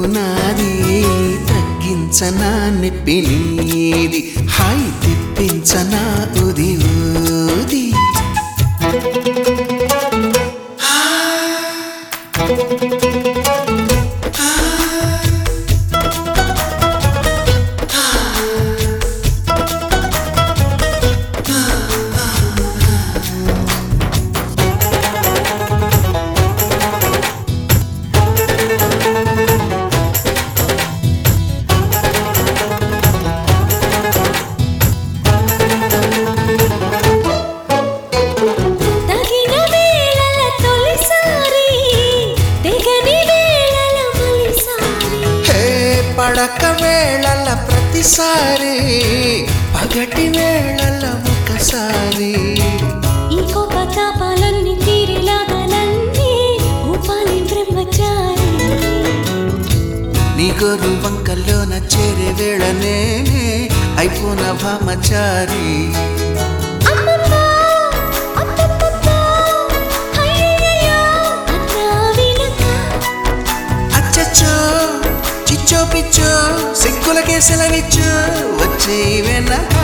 తప్పు నాది తగ్గించనా నొప్పి నీది హాయి తిప్పించనా ఉది ఊది తగిన వేళల తొలిసారి తెగని వేళల మలిసారి హే పడక వేళల ప్రతిసారి పగటి వేళల ఒకసారి ఈ కోప తాపాలన్నీ తీరిలాగాలన్నీ ఉపాలి బ్రహ్మచారి నీ గోరు వంకల్లోన చేరే వేళ నేనే అయిపోన భామచారి అమ్మమ్మ, అత్తమ్మమ్మ, అయ్యయ్యయ్యో, అన్నా వినక. అచ్చచ్చో చిచ్చో పిచ్చో సిగ్గులకే సెలవిచ్చో వచ్చే వెనక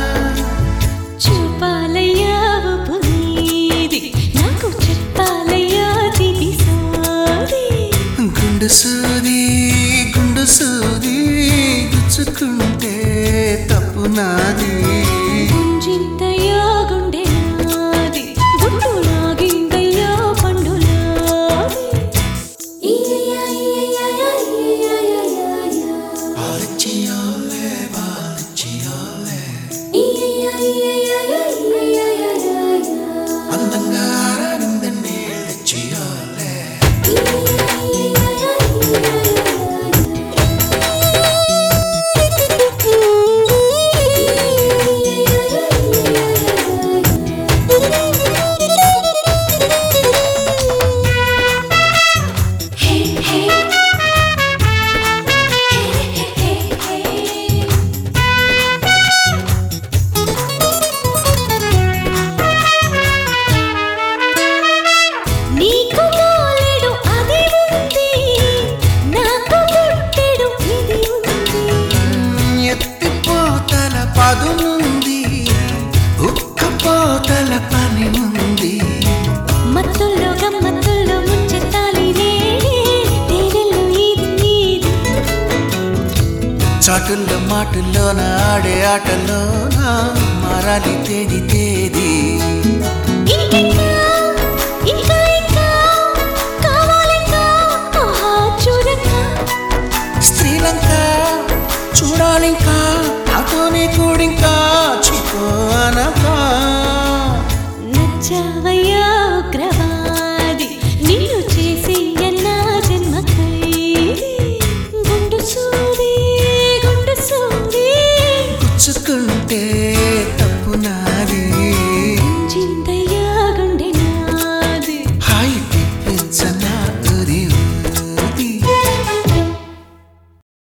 చూపాలయ్యా ఉప్పు నీది, నాకు చెప్పాలయ్యా తిది సోది. గుండు సూది గుండు సూది గుచ్చుకుంటే తప్పు నాది గుంజింతయ్యా గుండె నాది, గుండు లాగిందయ్యా పండు నాది. ఇయ్యయ్యా, ఇయ్యయ్యా, ఇయ్యయ్యా, బాలిచ్చియోలే, బాలిచ్చియోలే, ఇయ్యయ్యా, ఇయ్యయ్యా, ఇయ్యయ్యా, అందంగా ఆరాడిందని తెచ్చియోలే. నీకు మోలెడు అది ఉంది నాకు పుట్టెడు ఇది ఉంది ఎత్తిపోతల పదునుంది ఉక్కపోతల పని ఉంది మత్తుల్లో గమ్మత్తుల్లో ముంచెత్తాలి నేనే తేనెల్లో ఇది నీది చాటుల్లో మాటుల్లోన ఆడే ఆటలోన మారాలి తేది తేది ఇంకింకా ఇంకా ఇంకా కావాలింకా ఆహా చూడకా స్త్రీలంక చూడాలింకా నాతోనే కూడింకా చికో అనకా నచ్చావయ్యా ఉగ్రవాది నిన్ను చేసి ఎన్నా జన్మ ఖైదీ గుండు సూది గుండు సూది గుచ్చుకుంటే